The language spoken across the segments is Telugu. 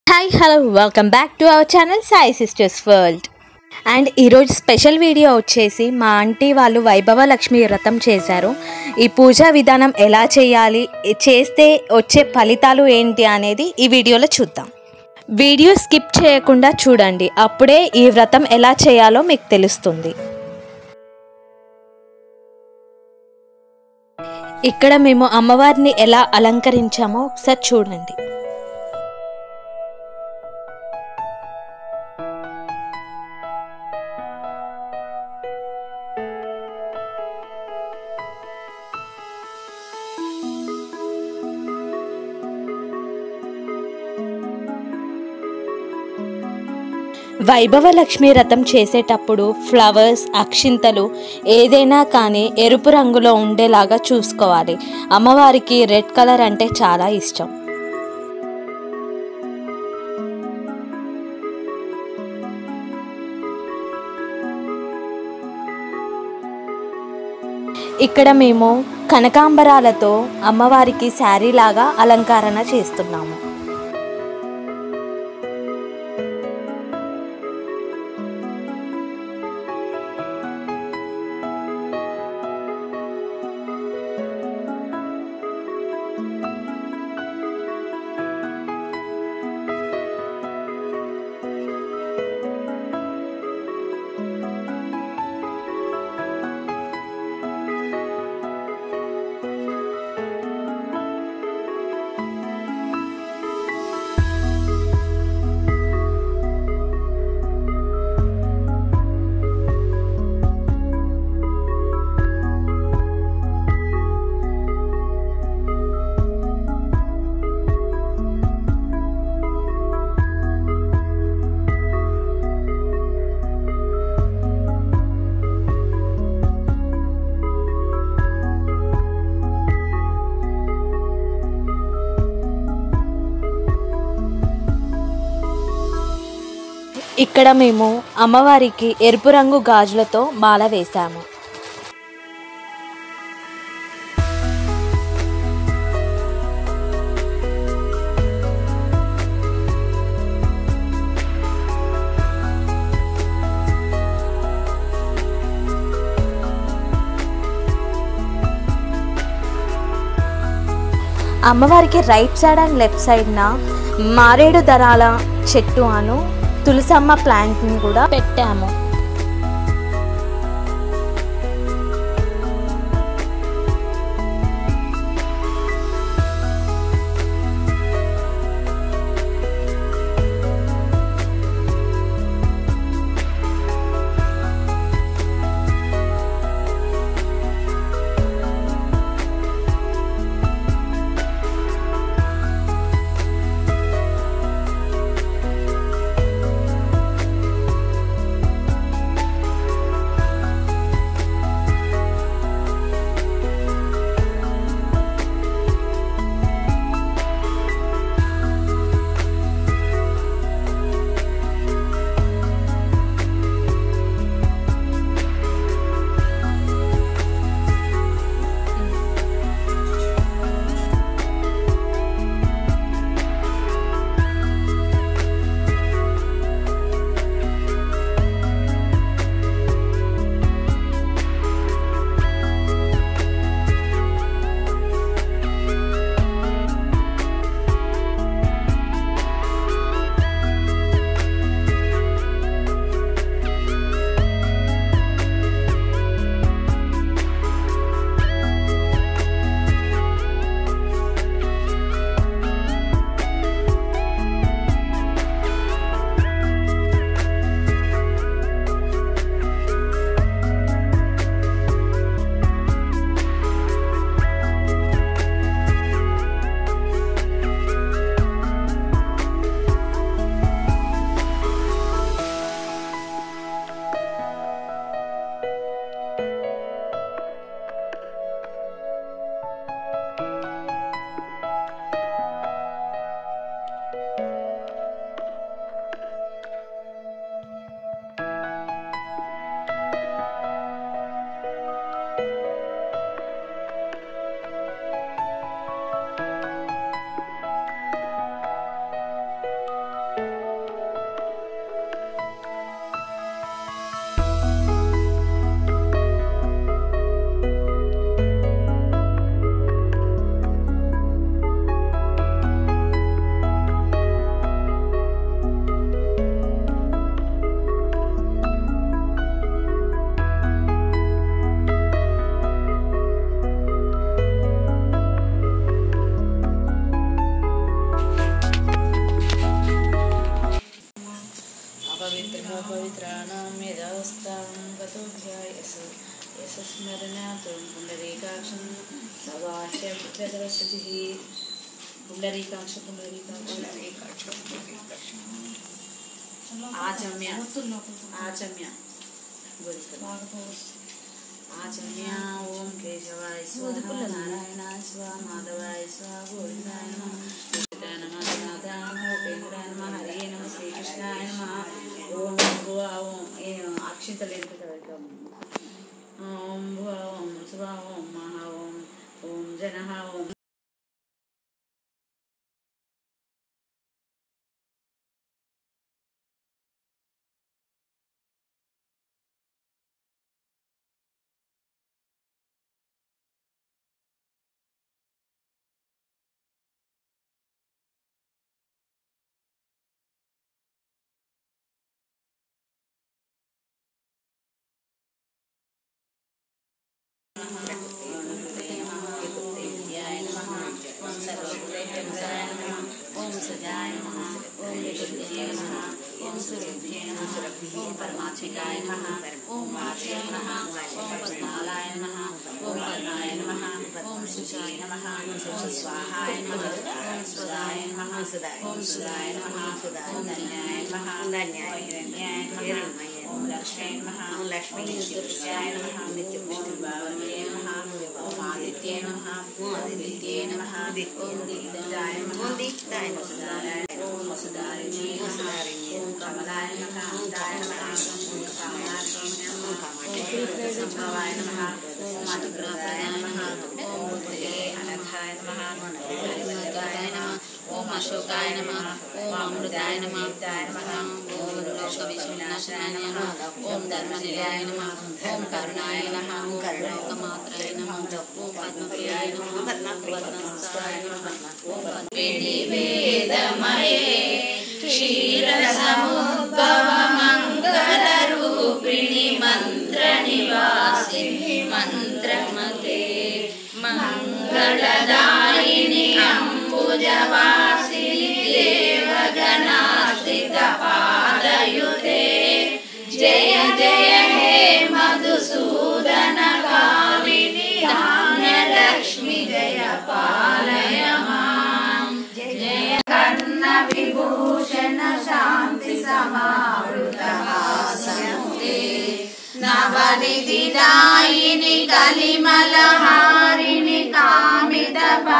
hi hello welcome back to our channel Sai sisters world and ఈరోజు స్పెషల్ వీడియో వచ్చేసి మా ఆంటీ వాళ్ళు వైభవ లక్ష్మి వ్రతం చేశారు ఈ పూజా విధానం ఎలా చేయాలి చేస్తే వచ్చే ఫలితాలు ఏంటి అనేది ఈ వీడియోలో చూద్దాం వీడియో స్కిప్ చేయకుండా చూడండి అప్పుడే ఈ వ్రతం ఎలా చేయాలో మీకు తెలుస్తుంది ఇక్కడ మేము అమ్మవారిని ఎలా అలంకరించామో ఒకసారి చూడండి వైభవ లక్ష్మి రథం చేసేటప్పుడు ఫ్లవర్స్ అక్షింతలు ఏదైనా కానీ ఎరుపు రంగులో ఉండేలాగా చూసుకోవాలి అమ్మవారికి రెడ్ కలర్ అంటే చాలా ఇష్టం ఇక్కడ మేము కనకాంబరాలతో అమ్మవారికి శారీ లాగా అలంకరణ చేస్తున్నాము ఇక్కడ మేము అమ్మవారికి ఎరుపు రంగు గాజులతో మాల వేశాము అమ్మవారికి రైట్ సైడ్ అండ్ లెఫ్ట్ సైడ్న మారేడు దరాల చెట్టు అను తులసమ్మ ప్లాంట్ని కూడా పెట్టాము स्मरणात् पुण्डरीकाक्षं सवाह्यप्रदर्शतिः पुण्डरीकाक्ष पुण्डरीकाक्ष आचम्य आचम्य आचम्य ॐ केशवाय स्वाहा नारायणाय स्वाहा माधवाय स्वाहा गोविन्दाय नमः गोविन्दाय नमः नाथाय नमः ఉపేంద్రాయ నమः హరే నమः శ్రీకృష్ణాయ నమः ఓం భువ ఓం ఏ అక్షింతలు ఎంత ఓం భువ ఓం శుభ ఓం మహా ఓం ఓం జన ఓం विद्याय नमः ॐ सर्वभूतेभ्यंसाय नमः ॐ सजाय नमः ॐ विशुद्धे नमः ॐ सुरभ्ये नमः ॐ परमात्मिकाय नमः ॐ मात्रे नमः ॐ पद्मालाय नमः ॐ पद्माय नमः ॐ सुचाय नमः ॐ स्वाहाय नमः ॐ स्वदाय नमः ॐ सुदाय नमः ॐ धन्याय नमः धन्याय हिरण्याय नमः ॐ लक्ष्मी नमः ॐ लक्ष्मी नित्यपुष्टाय नमः नित्यपुष्टिभावने नमः ॐ आदित्ये नमः ॐ आदित्ये नमः ॐ दीप्ताय नमः ॐ दीप्ताय नमः ॐ सुदारिणे नमः ॐ कमलाय नमः ॐ दाय नमः ॐ कामाक्षी नमः ॐ संभवाय नमः ॐ अनुग्रहाय नमः ॐ बुद्धये अनघाय नमः हरिमर्गाय नमः ॐ अशोकाय नमः ॐ अमृताय नमः ॐ लोकविष्णुनाशनाय नमः ॐ धर्मनिलयाय नमः ॐ करुणाय नमः ॐ लोकमात्राय नमः ॐ पद्मप्रियाय नमः ॐ पद्महस्ताय नमः ॐ वेदमये क्षीरसमुद्भवमङ्गलरूपिणि मन्त्रनिवासिनि मन्त्रमते मङ्गलदायिनि अम्बुजवासिनि देवगणाश्रितपादयुते जय जय हे मधुसूदन कामिनि धान्यलक्ष्मि जय पालय माम् जय कर्ण विभूषण शान्ति समावृतहासमुते नवनिधिदायिनि कलिमलहारिणि कामित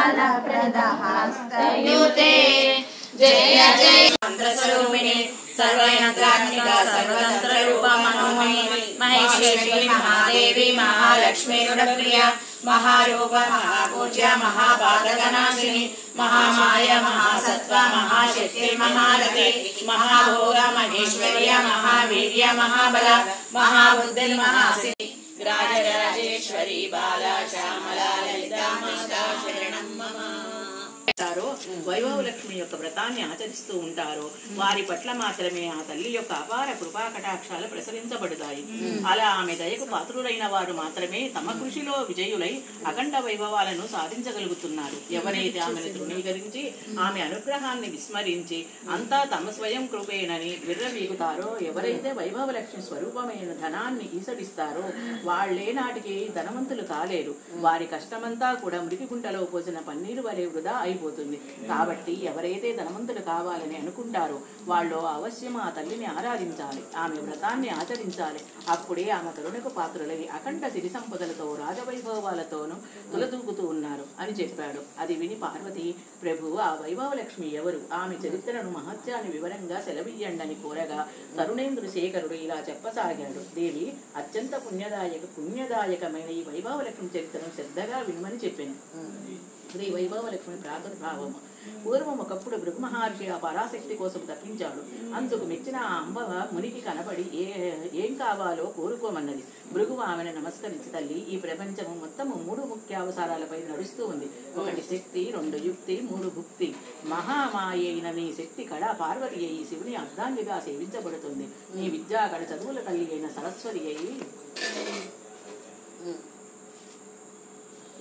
फलप्रदहस्तयुते जय जय మంత్రస్వరూపిణి సర్వయంత్రాత్మిక సర్వతంత్ర రూప మనోమణి మహేశ్వరి మహాదేవి మహాలక్ష్మి గుణప్రియ మహారూప మహాపూజ్య మహాపాదకనాశిని మహామాయ మహాసత్వ మహాశక్తి మహారథి మహాభోగ మహేశ్వర్య మహావీర్య మహాబల మహాబుద్ధి మహాసిద్ధి రాజరాజేశ్వరి బాల శ్యామల లలిత మాతా శరణం మమ ఉంటారో వైభవ లక్ష్మి యొక్క వ్రతాన్ని ఆచరిస్తూ ఉంటారో వారి పట్ల మాత్రమే ఆ తల్లి యొక్క అపార కృపా కటాక్షాలు ప్రసరించబడతాయి అలా ఆమె దయకు పాత్రులైన వారు మాత్రమే తమ కృషిలో విజయులై అఖండ వైభవాలను సాధించగలుగుతున్నారు ఎవరైతే ఆమెను తృణీకరించి ఆమె అనుగ్రహాన్ని విస్మరించి అంతా తమ స్వయం కృపేనని విర్రవీగుతారో ఎవరైతే వైభవ లక్ష్మి స్వరూపమైన ధనాన్ని ఈసడిస్తారో వాళ్లే నాటికి ధనవంతులు కాలేరు వారి కష్టమంతా కూడా మురికి గుంటలో పోసిన పన్నీరు వలె వృధా అయిపోతుంది కాబట్టి ఎవరైతే ధనవంతులు కావాలని అనుకుంటారో వాళ్ళు అవశ్యం ఆ తల్లిని ఆరాధించాలి ఆమె వ్రతాన్ని ఆచరించాలి అప్పుడే ఆమె కరుణకు పాత్రులై అఖండ సిరి సంపదలతో రాజవైభవాలతోనూ తులదూకుతూ ఉన్నారు అని చెప్పాడు అది విని పార్వతి ప్రభు ఆ వైభవలక్ష్మి ఎవరు ఆమె చరిత్రను మహత్యాన్ని వివరంగా సెలవియ్యండని కోరగా తరుణేంద్ర శేఖరుడు ఇలా చెప్పసాగాడు దేవి అత్యంత పుణ్యదాయక పుణ్యదాయకమైన ఈ వైభవలక్ష్మి చరిత్రను శ్రద్ధగా వినమని చెప్పాను శ్రీ వైభవలక్ష్మి ప్రాదుర్భావము పూర్వం ఒకప్పుడు భృగు మహర్షి ఆ పరాశక్తి కోసం తప్పించాడు అందుకు మెచ్చిన ఆ అంబ మునికి కనబడి ఏ ఏం కావాలో కోరుకోమన్నది భృగు ఆమెను నమస్కరించి తల్లి ఈ ప్రపంచము మొత్తము మూడు ముఖ్య అవసరాలపై నడుస్తూ ఉంది ఒకటి శక్తి రెండు యుక్తి మూడు భుక్తి మహామాయ అయిన నీ శక్తి కళ పార్వతి అయి శివుని అర్ధాంగిగా సేవించబడుతుంది నీ విద్యా కళ చదువుల తల్లి అయిన సరస్వతి అయి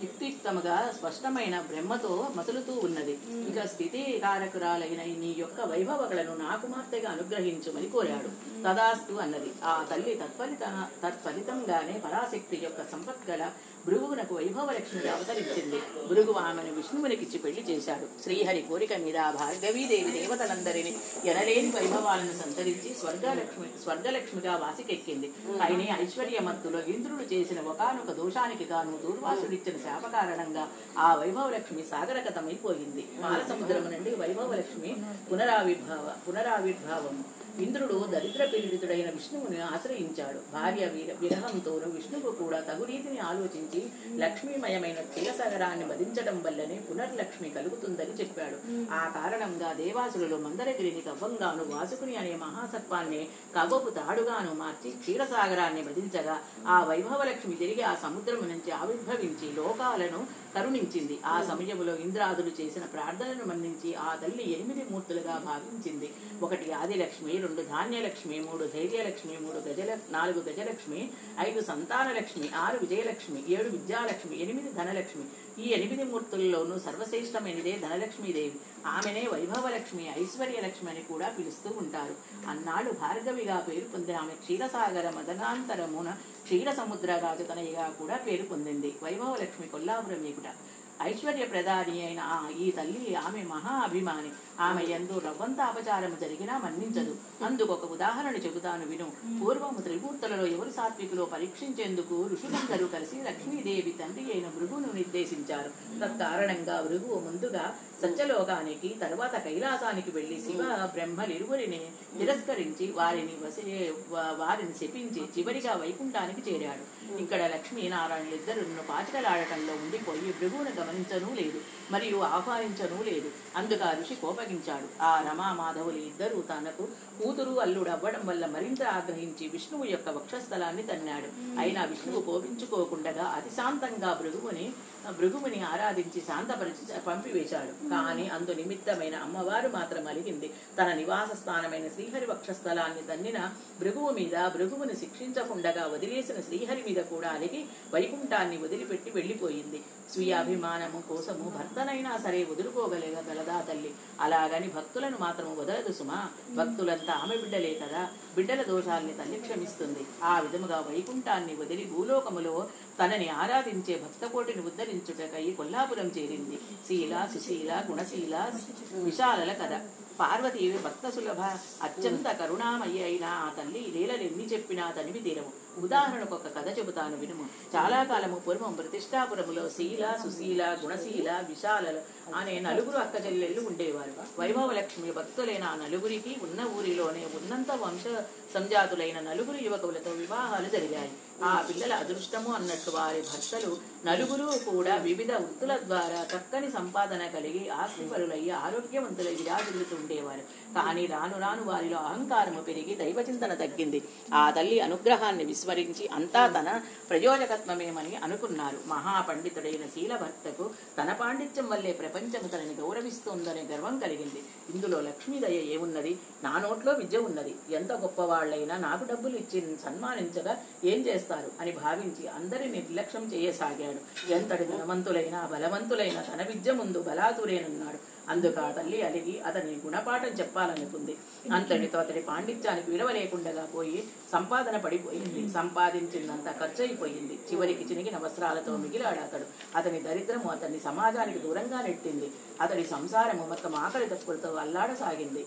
యుక్తియుక్తముగా స్పష్టమైన బ్రహ్మతో మసులుతూ ఉన్నది ఇక స్థితి కారకురాలైన నీ యొక్క వైభవಗಳನ್ನು నా కుమార్తెగా అనుగ్రహించమని కోరాడు తదాస్తు అన్నది ఆ తల్లి తత్ఫలిత తత్ఫలితంగానే పరాశక్తి యొక్క సంపత్గల భృగువునకు వైభవలక్ష్మిగా అవతరించింది భృగు ఆమెను విష్ణువునికిచ్చి పెళ్లి చేశాడు శ్రీహరి కోరిక మీద ఆ భార్గవీదేవి దేవతలందరినీ ఎనలేని వైభవాలను సంతరించి స్వర్గలక్ష్మి స్వర్గలక్ష్మిగా వాసికెక్కింది ఆయనే ఐశ్వర్యమత్తులో ఇంద్రుడు చేసిన ఒకనొక దోషానికి గాను దూర్వాసుడిచ్చిన శాప కారణంగా ఆ వైభవలక్ష్మి సాగరగతమైపోయింది పాలసముద్రము నుండి వైభవలక్ష్మి పునరావిర్భావ పునరావిర్భావము ఇంద్రుడు దరిద్ర పీడితుడైన విష్ణువుని ఆశ్రయించాడు భార్య వీర విరహంతోనూ విష్ణువు కూడా తగు రీతిని ఆలోచించి లక్ష్మీమయమైన క్షీరసాగరాన్ని వధించడం వల్లనే పునర్లక్ష్మి కలుగుతుందని చెప్పాడు ఆ కారణంగా దేవాసులలో మందరగిరిని కవ్వంగాను వాసుకుని అనే మహాసర్పాన్ని కవ్వపు తాడుగాను మార్చి క్షీరసాగరాన్ని వధించగా ఆ వైభవలక్ష్మి తిరిగి ఆ సముద్రం నుంచి ఆవిర్భవించి లోకాలను కరుణించింది ఆ సమయంలో ఇంద్రాదులు చేసిన ప్రార్థనను మన్నించి ఆ తల్లి ఎనిమిది మూర్తులుగా భావించింది ఒకటి ఆదిలక్ష్మి రెండు ధాన్యలక్ష్మి మూడు ధైర్యలక్ష్మి మూడు గజల నాలుగు గజలక్ష్మి ఐదు సంతానలక్ష్మి ఆరు విజయలక్ష్మి ఏడు విద్యాలక్ష్మి ఎనిమిది ధనలక్ష్మి ఈ ఎనిమిది మూర్తుల్లోనూ సర్వశ్రేష్టమైనదే ధనలక్ష్మీదేవి ఆమెనే వైభవలక్ష్మి ఐశ్వర్యలక్ష్మి అని కూడా పిలుస్తూ ఉంటారు అన్నాడు భార్గవిగా పేరు పొందిన ఆమె క్షీరసాగర మదనాంతరమున క్షీర సముద్ర రాజతనయ్యగా కూడా పేరు పొందింది వైభవలక్ష్మి కొల్లాపురం ఏకుట ఐశ్వర్య ప్రధాని అయిన ఆ ఈ తల్లి ఆమె మహా అభిమాని ఆమె ఎందు రవ్వంత అపచారము జరిగినా మన్నించదు అందుకు ఒక ఉదాహరణ చెబుతాను విను పూర్వము త్రిమూర్తులలో ఎవరు సాత్వికులో పరీక్షించేందుకు ఋషులందరూ కలిసి లక్ష్మీదేవి తండ్రి అయిన భృగును నిర్దేశించారు తత్కారణంగా భృగు ముందుగా సత్యలోకానికి తర్వాత కైలాసానికి వెళ్లి శివ బ్రహ్మలిరువురిని తిరస్కరించి వారిని వసి వా- వారిని శపించి చివరిగా వైకుంఠానికి చేరాడు ఇక్కడ లక్ష్మీనారాయణ ఇద్దరు పాచికలాడటంలో ఉండిపోయి భృగువును గమనించనూ లేదు మరియు ఆహ్వానించనూ లేదు అందుకు ఆ ఋషి కోపగించాడు ఆ రమా మాధవులు ఇద్దరు తనకు కూతురు అల్లుడు అవ్వడం వల్ల మరింత ఆగ్రహించి విష్ణువు యొక్క వక్షస్థలాన్ని తన్నాడు అయినా విష్ణువు కోపించుకోకుండగా అతి శాంతంగా భృగువుని భృగువుని ఆరాధించి శాంతపరిచి పంపివేశాడు కానీ అందు నిమిత్తమైన అమ్మవారు మాత్రం అలిగింది తన నివాస స్థానమైన శ్రీహరి వక్షస్థలాన్ని తన్నిన భృగువు మీద భృగువుని శిక్షించకుండగా వదిలేసిన శ్రీహరి మీద కూడా అలిగి వైకుంఠాన్ని వదిలిపెట్టి వెళ్లిపోయింది స్వీయ అభిమానము కోసము భర్తనైనా సరే వదులుకోగలేగ గలదా తల్లి అలాగని భక్తులను మాత్రం వదలదు సుమా భక్తులంతా ఆమె బిడ్డలే కదా బిడ్డల దోషాల్ని తల్లి క్షమిస్తుంది ఆ విధముగా వైకుంఠాన్ని వదిలి భూలోకములో తనని ఆరాధించే భక్తకోటిని ఉద్ధరించుటకై కొల్లాపురం చేరింది శీల సుశీల గుణశీల విశాలల కథ పార్వతి భక్త సులభ అత్యంత కరుణామయ్య అయిన ఆ తల్లి లీలలు ఎన్ని చెప్పినా తనివి తీరము ఉదాహరణకు ఒక కథ చెబుతాను వినుము చాలా కాలము పూర్వం ప్రతిష్టాపురములో శీల సుశీల గుణశీల విశాలల అనే నలుగురు అక్క చెల్లెళ్ళు ఉండేవారు వైభవలక్ష్మి భక్తులైన ఆ నలుగురికి ఉన్న ఊరిలోనే ఉన్నంత వంశ సంజాతులైన నలుగురు యువకులతో వివాహాలు జరిగాయి ఆ పిల్లల అదృష్టము అన్నట్టు వారి భర్తలు నలుగురు కూడా వివిధ వృత్తుల ద్వారా చక్కని సంపాదన కలిగి ఆస్తిపరులయ్యి ఆరోగ్యవంతులై విరాజిల్లుతూ ఉండేవారు కానీ రాను రాను వారిలో అహంకారము పెరిగి దైవచింతన తగ్గింది ఆ తల్లి అనుగ్రహాన్ని విస్మరించి అంతా తన ప్రయోజకత్వమేమని అనుకున్నారు మహాపండితుడైన శీలభర్తకు తన పాండిత్యం వల్లే ప్రపంచము తనని గౌరవిస్తోందనే గర్వం కలిగింది ఇందులో లక్ష్మీదయ ఏమున్నది నా నోట్లో విద్య ఉన్నది ఎంత గొప్పవాళ్లైనా నాకు డబ్బులు ఇచ్చి సన్మానించగా ఏం చేస్తారు అని భావించి అందరిని నిర్లక్ష్యం చేయసాగాడు ఎంతటి ధనవంతులైనా బలవంతులైన తన విద్య ముందు బలాతురేనన్నాడు అందుకు ఆ తల్లి అలిగి అతని గుణపాఠం చెప్పాలనుకుంది అంతటితో అతడి పాండిత్యానికి విలువ లేకుండా పోయి సంపాదన పడిపోయింది సంపాదించిందంత ఖర్చు అయిపోయింది చివరికి చినిగిన వస్త్రాలతో మిగిలాడు అతడు అతని దరిద్రము అతన్ని సమాజానికి దూరంగా నెట్టింది అతడి సంసారము మొత్తం ఆకలి తప్పులతో అల్లాడసాగింది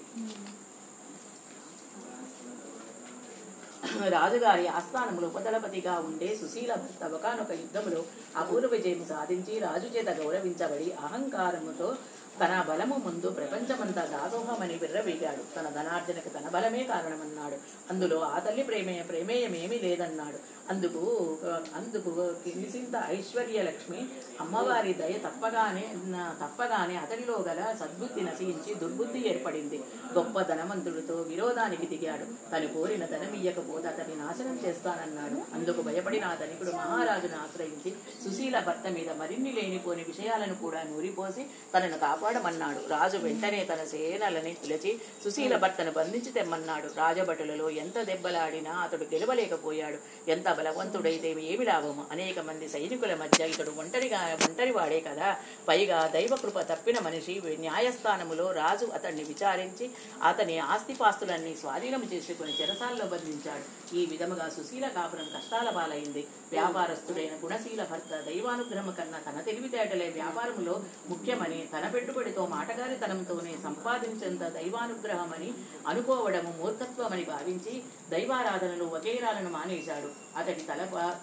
రాజుగారి ఆస్థానములో ఉపదళపతిగా ఉండే సుశీల భర్త ఒకనొక యుద్ధములో అపూర్వ విజయం సాధించి రాజు చేత గౌరవించబడి అహంకారముతో తన బలము ముందు ప్రపంచమంతా దాసోహమని విర్రవీగాడు తన ధనార్జనకు తన బలమే కారణమన్నాడు అందులో ఆ తల్లి ప్రేమే ప్రమేయమేమీ లేదన్నాడు అందుకు అందుకు కిందిసింత ఐశ్వర్య లక్ష్మి అమ్మవారి దయ తప్పగానే తప్పగానే అతడిలో గల సద్బుద్ధి నశించి దుర్బుద్ధి ఏర్పడింది గొప్ప ధనవంతుడితో విరోధానికి దిగాడు తను కోరిన ధనం ఇయ్యకపోతే అతన్ని నాశనం చేస్తానన్నాడు అందుకు భయపడిన ఆ ధనికుడు మహారాజును ఆశ్రయించి సుశీల భర్త మీద మరిన్ని లేనిపోని విషయాలను కూడా నూరిపోసి తనను కాపాడు కాపాడమన్నాడు రాజు వెంటనే తన సేనలని పిలిచి సుశీల భర్తను బంధించి తెమ్మన్నాడు రాజభటులలో ఎంత దెబ్బలాడినా అతడు గెలవలేకపోయాడు ఎంత బలవంతుడైతే ఏమి లాభము అనేక మంది సైనికుల మధ్య ఇతడు ఒంటరిగా ఒంటరివాడే కదా పైగా దైవకృప తప్పిన మనిషి న్యాయస్థానములో రాజు అతన్ని విచారించి అతని ఆస్తిపాస్తులన్నీ స్వాధీనం చేసుకుని చెరసాల్లో బంధించాడు ఈ విధముగా సుశీల కాపురం కష్టాల పాలైంది వ్యాపారస్తుడైన గుణశీల భర్త దైవానుగ్రహం కన్నా తన తెలివితేటలే వ్యాపారములో ముఖ్యమని తన పెట్టుబడితో మాటగారితనంతోనే సంపాదించేంత దైవానుగ్రహమని అనుకోవడము మూర్ఖత్వమని భావించి దైవారాధనలు వగైరాలను మానేశాడు అతడి తల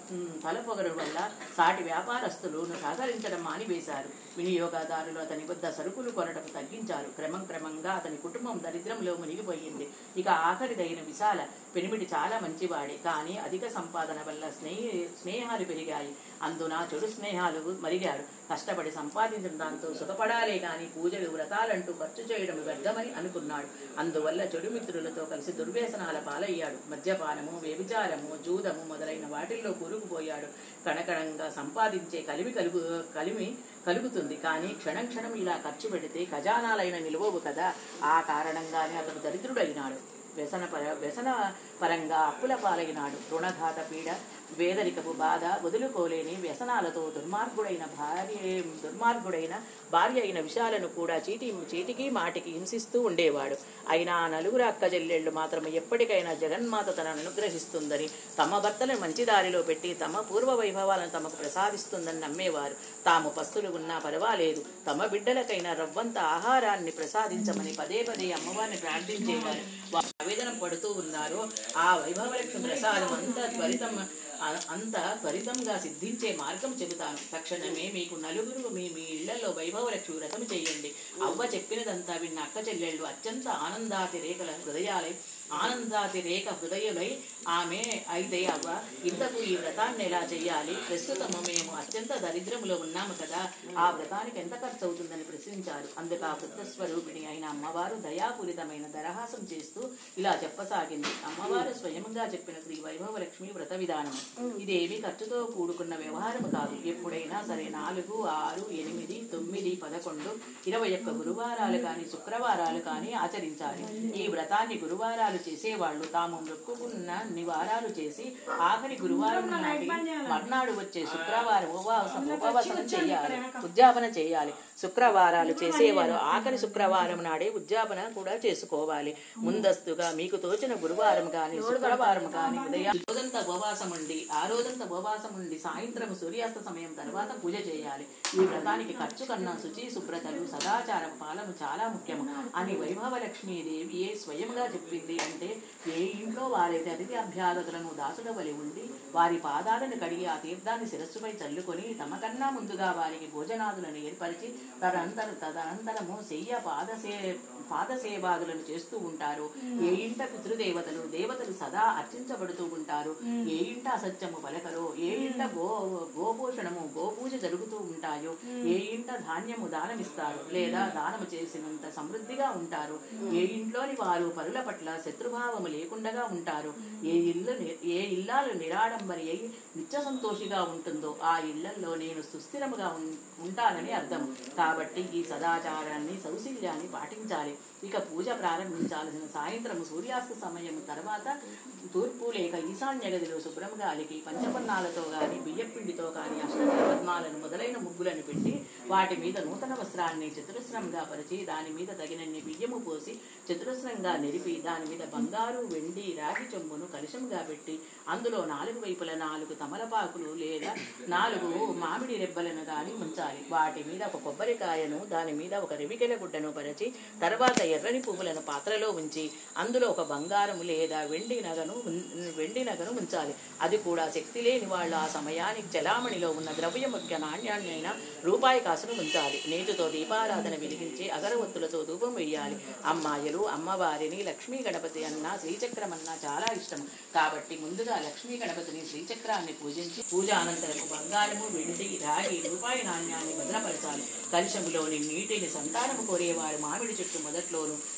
తల పొగరు వల్ల సాటి వ్యాపారస్తులు సహకరించడం మానివేశారు వినియోగదారులు అతని వద్ద సరుకులు కొనటం తగ్గించారు క్రమం క్రమంగా అతని కుటుంబం దరిద్రంలో మునిగిపోయింది ఇక ఆఖరిదైన విశాల పెనిమిటి చాలా మంచివాడే కానీ అధిక సంపాదన వల్ల స్నేహి స్నేహాలు పెరిగాయి అందున చెడు స్నేహాలు మరిగాడు కష్టపడి సంపాదించిన దాంతో సుఖపడాలే గాని పూజలు వ్రతాలంటూ ఖర్చు చేయడం వ్యర్థమని అనుకున్నాడు అందువల్ల చెడు మిత్రులతో కలిసి దుర్వ్యసనాల పాలయ్యాడు మద్యపానము వ్యభిచారము జూదము మొదలైన వాటిల్లో కూరుకుపోయాడు కణకణంగా సంపాదించే కలిమి కలుగు కలిమి కలుగుతుంది కానీ క్షణం క్షణం ఇలా ఖర్చు పెడితే ఖజానాలైన నిలువవు కదా ఆ కారణంగానే అతడు దరిద్రుడైనాడు వ్యసన పర వ్యసన పరంగా అప్పుల పాలైనాడు రుణఘాత పీడ వేదరికపు బాధ వదులుకోలేని వ్యసనాలతో దుర్మార్గుడైన భార్య దుర్మార్గుడైన భార్య అయిన విషాలను కూడా చీటి చీటికి మాటికి హింసిస్తూ ఉండేవాడు అయినా ఆ నలుగురు అక్క చెల్లెళ్ళు మాత్రం ఎప్పటికైనా జగన్మాత తనను అనుగ్రహిస్తుందని తమ భర్తలను మంచి దారిలో పెట్టి తమ పూర్వ వైభవాలను తమకు ప్రసాదిస్తుందని నమ్మేవారు తాము పస్తులు ఉన్నా పర్వాలేదు తమ బిడ్డలకైనా రవ్వంత ఆహారాన్ని ప్రసాదించమని పదే పదే అమ్మవారిని ప్రార్థించేవారు వారు ఆవేదన పడుతూ ఉన్నారు ఆ వైభవలక్ష్మి ప్రసాదం అంత త్వరితం అ- అంత త్వరితంగా సిద్ధించే మార్గం చెబుతాను తక్షణమే మీకు నలుగురు మీ మీ ఇళ్లలో వైభవలక్ష్మి వ్రతం చేయండి అవ్వ చెప్పినదంతా విన్న అక్క చెల్లెళ్ళు అత్యంత ఆనందాతి రేఖల హృదయాలై ఆనందాతి రేఖ హృదయులై ఆమె అయితే అవ్వ ఇంతకు ఈ వ్రతాన్ని ఎలా చేయాలి ప్రస్తుతము మేము అత్యంత దరిద్రములో ఉన్నాము కదా ఆ వ్రతానికి ఎంత ఖర్చు అవుతుందని ప్రశ్నించారు అందుకు ఆ వృద్ధ స్వరూపిణి అయిన అమ్మవారు దయాపూరితమైన దరహాసం చేస్తూ ఇలా చెప్పసాగింది అమ్మవారు స్వయంగా చెప్పిన శ్రీ వైభవలక్ష్మి వ్రత విధానం ఇదేమి ఖర్చుతో కూడుకున్న వ్యవహారం కాదు ఎప్పుడైనా సరే నాలుగు ఆరు ఎనిమిది తొమ్మిది పదకొండు ఇరవై ఒక్క గురువారాలు కానీ శుక్రవారాలు కానీ ఆచరించాలి ఈ వ్రతాన్ని గురువారాలు చేసేవాళ్ళు తాము మొక్కుకున్న నివారాలు చేసి ఆఖరి గురువారం నాటి మర్నాడు వచ్చే శుక్రవారం ఉపవాసం ఉపవాసం చేయాలి ఉద్యాపన చేయాలి శుక్రవారాలు చేసేవారు ఆఖరి శుక్రవారం నాడే ఉద్యాపన కూడా చేసుకోవాలి ముందస్తుగా మీకు తోచిన గురువారం కానీ శుక్రవారం కానీ ఉదయం రోజంతా ఉపవాసం ఉండి ఆ రోజంతా ఉపవాసం ఉండి సాయంత్రం సూర్యాస్త సమయం తర్వాత పూజ చేయాలి ఈ వ్రతానికి ఖర్చు కన్నా శుచి శుభ్రతలు సదాచారం పాలన చాలా ముఖ్యము అని వైభవలక్ష్మీదేవి ఏ స్వయంగా చెప్పింది అంటే ఏ ఇంట్లో వారైతే అతిథి అభ్యాగతులను దాసుల వలి ఉండి వారి పాదాలను కడిగి ఆ తీర్థాన్ని శిరస్సుపై చల్లుకొని తమ కన్నా ముందుగా వారికి భోజనాదులను ఏర్పరిచి తదనంతర తదనంతరము శయ్య పాదసే పాదసేవాదులను చేస్తూ ఉంటారు ఏ ఇంట పితృదేవతలు దేవతలు సదా అర్చించబడుతూ ఉంటారు ఏ ఇంట అసత్యము పలకరో ఏ ఇంట గో గోపోషణము గోపూజ జరుగుతూ ఉంటాయో ఏ ఇంట ధాన్యము దానమిస్తారు లేదా దానము చేసినంత సమృద్ధిగా ఉంటారు ఏ ఇంట్లోని వారు పరుల పట్ల శత్రుభావము లేకుండా ఉంటారు ఏ ఇల్లు ని- ఏ ఇల్లాలు నిరాడంబరి అయి నిత్య సంతోషిగా ఉంటుందో ఆ ఇళ్లలో నేను సుస్థిరముగా ఉం- ఉంటానని అర్థం కాబట్టి ఈ సదాచారాన్ని సౌశల్యాన్ని పాటించాలి ఇక పూజ ప్రారంభించాల్సిన సాయంత్రం సూర్యాస్త సమయం తర్వాత తూర్పు లేక ఈశాన్య గదిలో శుభ్రంగా అలికి పంచపన్నాలతో గాని బియ్యపిండితో గాని అష్టదళ పద్మాలను మొదలైన ముగ్గులను పెట్టి వాటి మీద నూతన వస్త్రాన్ని చతురస్రంగా పరిచి దాని మీద తగినన్ని బియ్యము పోసి చతురస్రంగా నిలిపి దాని మీద బంగారు వెండి రాగి చెంబును కలుషంగా పెట్టి అందులో నాలుగు వైపుల నాలుగు తమలపాకులు లేదా నాలుగు మామిడి రెబ్బలను గాని ఉంచాలి వాటి మీద ఒక కొబ్బరికాయను దాని మీద ఒక రెవికెల గుడ్డను పరిచి తర్వాత ఎర్రని పువ్వులను పాత్రలో ఉంచి అందులో ఒక బంగారము లేదా వెండి నగను ఉన్- వెండి నగను ఉంచాలి అది కూడా శక్తి లేని వాళ్ళు ఆ సమయానికి చలామణిలో ఉన్న ద్రవ్య ముఖ్య నాణ్యాన్ని అయినా రూపాయి కాసును ఉంచాలి నేతితో దీపారాధన వెలిగించి అగరవత్తులతో ధూపం వేయాలి అమ్మాయిలు అమ్మవారిని లక్ష్మీ గణపతి అన్న శ్రీచక్రం అన్న చాలా ఇష్టం కాబట్టి ముందుగా లక్ష్మీ గణపతిని శ్రీచక్రాన్ని పూజించి పూజ అనంతరము బంగారము వెండి రాగి రూపాయి నాణ్యాన్ని భద్రపరచాలి కలుషములోని నీటిని సంతానము కోరేవారు మామిడి చెట్టు మొదట్లోను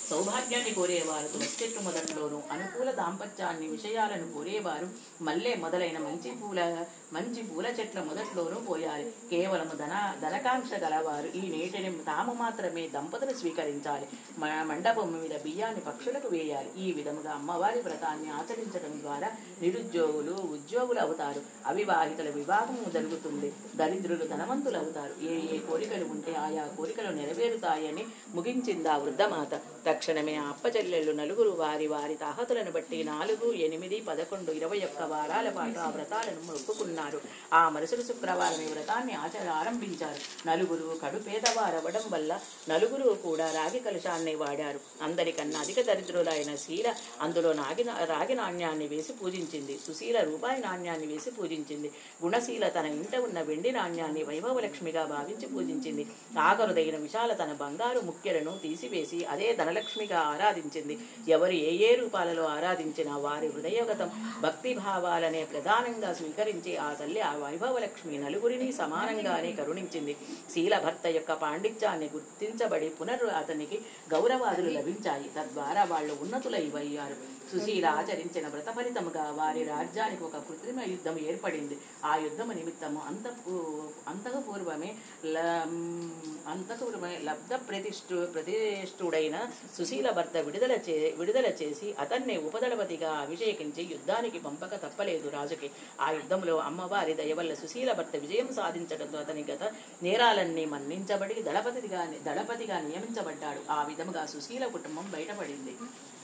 సౌభాగ్యాన్ని కోరేవారు తులసి చెట్టు మొదట్లోను అనుకూల దాంపత్యాన్ని విషయాలను కోరేవారు మల్లె మొదలైన మంచి పూల మంచి పూల చెట్ల మొదట్లోనూ పోయాలి కేవలం ధన ధనకాంక్ష గలవారు ఈ నీటిని తాము మాత్రమే దంపతులు స్వీకరించాలి మ- మండపం మీద బియ్యాన్ని పక్షులకు వేయాలి ఈ విధముగా అమ్మవారి వ్రతాన్ని ఆచరించడం ద్వారా నిరుద్యోగులు ఉద్యోగులు అవుతారు అవివాహితుల వివాహం జరుగుతుంది దరిద్రులు ధనవంతులు అవుతారు ఏ ఏ కోరికలు ఉంటే ఆయా కోరికలు నెరవేరుతాయని ముగించింది ఆ వృద్ధమాత తక్షణమే ఆ అప్పచెల్లెళ్ళు నలుగురు వారి వారి తాహతులను బట్టి నాలుగు ఎనిమిది పదకొండు ఇరవై ఒక్క వారాల పాటు ఆ వ్రతాలను మొక్కుకున్నారు ఆ మరుసటి శుక్రవారం ఈ వ్రతాన్ని ఆచర ఆరంభించారు నలుగురు కడు పేదవారవ్వడం వల్ల నలుగురు కూడా రాగి కలశాన్ని వాడారు అందరికన్నా అధిక దరిద్రులైన శీల అందులో నాగి రాగి నాణ్యాన్ని వేసి పూజించింది సుశీల రూపాయి నాణ్యాన్ని వేసి పూజించింది గుణశీల తన ఇంట ఉన్న వెండి నాణ్యాన్ని వైభవలక్ష్మిగా భావించి పూజించింది ఆఖరుదైన విశాల తన బంగారు ముఖ్యలను తీసివేసి అదే ధనలక్ష్మిగా ఆరాధించింది ఎవరు ఏ ఏ రూపాలలో ఆరాధించినా వారి హృదయగతం భక్తి భావాలనే ప్రధానంగా స్వీకరించి ఆ తల్లి ఆ వైభవలక్ష్మి నలుగురిని సమానంగానే కరుణించింది శీల భర్త యొక్క పాండిత్యాన్ని గుర్తించబడి పునర్ అతనికి గౌరవాదులు లభించాయి తద్వారా వాళ్ళు ఉన్నతులయ్యారు సుశీల ఆచరించిన వ్రత ఫలితముగా వారి రాజ్యానికి ఒక కృత్రిమ యుద్ధం ఏర్పడింది ఆ యుద్ధము నిమిత్తము అంత అంతకు పూర్వమే ల- అంతకు పూర్వమే లబ్ధ ప్రతిష్ఠు ప్రతిష్ఠుడైన సుశీల భర్త విడుదల చే విడుదల చేసి అతన్ని ఉపదళపతిగా అభిషేకించి యుద్ధానికి పంపక తప్పలేదు రాజుకి ఆ యుద్ధంలో అమ్మవారి దయ వల్ల సుశీల భర్త విజయం సాధించడంతో అతని గత నేరాలన్నీ మన్నించబడి దళపతిగా దళపతిగా నియమించబడ్డాడు ఆ విధముగా సుశీల కుటుంబం బయటపడింది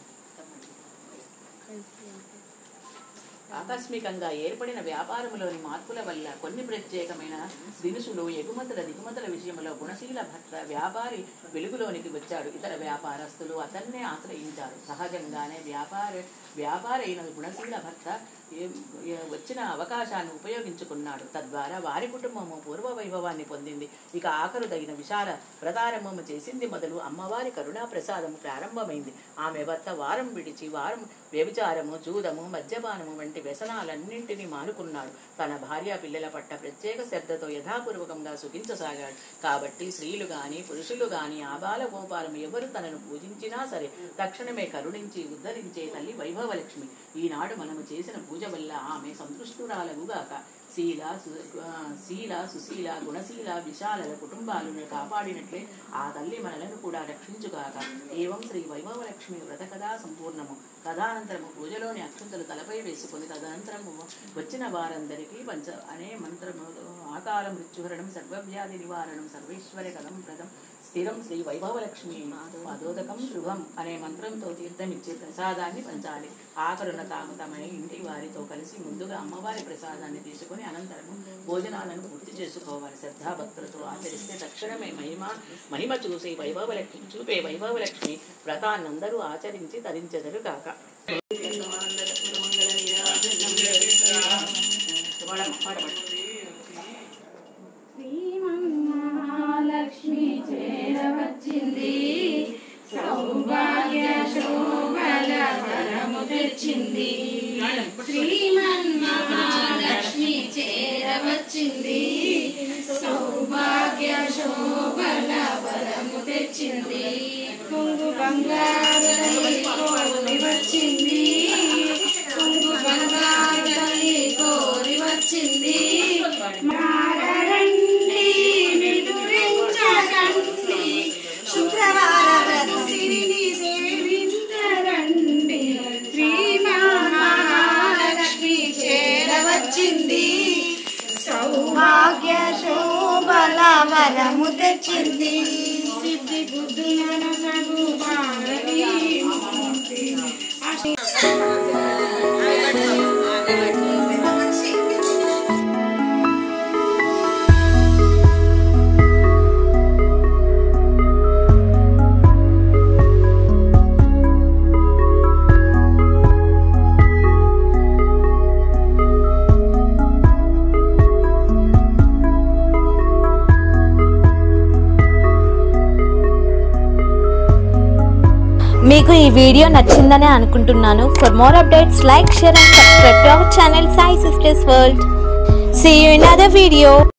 ఆకస్మికంగా ఏర్పడిన వ్యాపారములోని మార్పుల వల్ల కొన్ని ప్రత్యేకమైన దినుసులు ఎగుమతుల దిగుమతుల విషయంలో గుణశీల భర్త వ్యాపారి వెలుగులోనికి వచ్చాడు ఇతర వ్యాపారస్తులు అతన్నే ఆశ్రయించారు సహజంగానే వ్యాపార వ్యాపారైన గుణశీల భర్త ఏ- ఏ- వచ్చిన అవకాశాన్ని ఉపయోగించుకున్నాడు తద్వారా వారి కుటుంబము పూర్వ వైభవాన్ని పొందింది ఇక ఆఖరుదైన విశాల వ్రతారంభము చేసింది మొదలు అమ్మవారి కరుణా ప్రసాదము ప్రారంభమైంది ఆమె భర్త వారం విడిచి వారం వ్యభిచారము జూదము మద్యపానము వంటి వ్యసనాలన్నింటినీ మానుకున్నాడు తన భార్య పిల్లల పట్ల ప్రత్యేక శ్రద్ధతో యథాపూర్వకంగా సుఖించసాగాడు కాబట్టి స్త్రీలు గాని పురుషులు గాని ఆబాల గోపాలం ఎవరు తనను పూజించినా సరే తక్షణమే కరుణించి ఉద్ధరించే తల్లి వైభవలక్ష్మి ఈనాడు మనము చేసిన పూజ వల్ల ఆమె సంతృష్టురాలగుగాక శీల సు ఆ, శీల సుశీల గుణశీల విశాలల కుటుంబాలను కాపాడినట్లే ఆ తల్లి మనలను కూడా రక్షించుగాక ఏవం శ్రీ వైభవలక్ష్మి వ్రత కథా సంపూర్ణము కథానంతరము పూజలోని అక్షంతలు తలపై వేసుకొని తదనంతరము వచ్చిన వారందరికీ పంచ అనే మంత్రము ఆకాల మృత్యుహరణం సర్వవ్యాధి నివారణం సర్వేశ్వర కథం ప్రదం స్థిరం శ్రీ వైభవలక్ష్మి పదోదకం శుభం అనే మంత్రంతో తీర్థమిచ్చే ప్రసాదాన్ని పంచాలి ఆఖరున తాము తమ ఇంటి వారితో కలిసి ముందుగా అమ్మవారి ప్రసాదాన్ని తీసుకొని అనంతరము భోజనాలను పూర్తి చేసుకోవాలి శ్రద్ధాభక్తులతో ఆచరిస్తే తక్షణమే మహిమ మహిమ చూసే వైభవలక్ష్మి చూపే వైభవలక్ష్మి వ్రతాన్నందరూ ఆచరించి తరించెదరు కాక శ్రీమన్మహాలక్ష్మి చేరవచ్చింది సౌభాగ్య శోభల వరము తెచ్చింది శ్రీమన్మహాలక్ష్మి చేరవచ్చింది సౌభాగ్య శోభల వరము తెచ్చింది కొంగు బంగారు కోరి వచ్చింది కొంగు బంగారు కోరి వచ్చింది మారండి విదురించకండి శుక్రవార వ్రతుడిని సేవించరండి శ్రీ మహాలక్ష్మి చేరవచ్చింది సౌభాగ్య శోభల వరము తెచ్చింది సిద్ధి బుద్ధులను సగు భారతీ మీకు ఈ వీడియో నచ్చిందని అనుకుంటున్నాను for more updates like share and subscribe to our channel Sai sisters world see you in other video